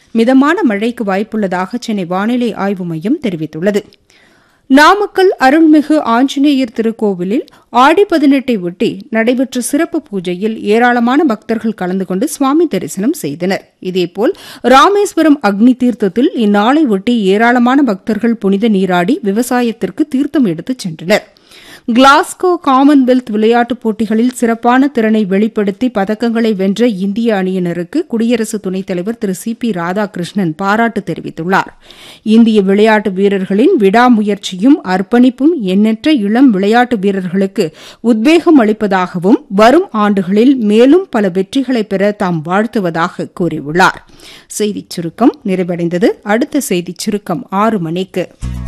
மிதமான மழைக்கு வாய்ப்புள்ளதாக சென்னை வானிலை ஆய்வு மையம் தெரிவித்துள்ளது நாமக்கல் அருள்மிகு ஆஞ்சநேயர் திருக்கோவிலில் ஆடி பதினெட்டை ஒட்டி நடைபெற்ற சிறப்பு பூஜையில் ஏராளமான பக்தர்கள் கலந்து கொண்டு சுவாமி தரிசனம் செய்தனர் இதேபோல் ராமேஸ்வரம் அக்னி தீர்த்தத்தில் இந்நாளை ஒட்டி ஏராளமான பக்தர்கள் புனித நீராடி விவசாயத்திற்கு தீர்த்தம் எடுத்துச் சென்றனர் கிளாஸ்கோ காமன்வெல்த் விளையாட்டுப் போட்டிகளில் சிறப்பான திறனை வெளிப்படுத்தி பதக்கங்களை வென்ற இந்திய அணியினருக்கு குடியரசு துணைத் தலைவர் திரு சி பி ராதாகிருஷ்ணன் பாராட்டு தெரிவித்துள்ளார் இந்திய விளையாட்டு வீரர்களின் விடாமுயற்சியும் அர்ப்பணிப்பும் எண்ணற்ற இளம் விளையாட்டு வீரர்களுக்கு உத்வேகம் அளிப்பதாகவும் வரும் ஆண்டுகளில் மேலும் பல வெற்றிகளை பெற தாம் வாழ்த்துவதாக கூறியுள்ளார் செய்திச் சுருக்கம் நிறைவடைந்தது அடுத்த செய்திச் சுருக்கம் ஆறு மணிக்கு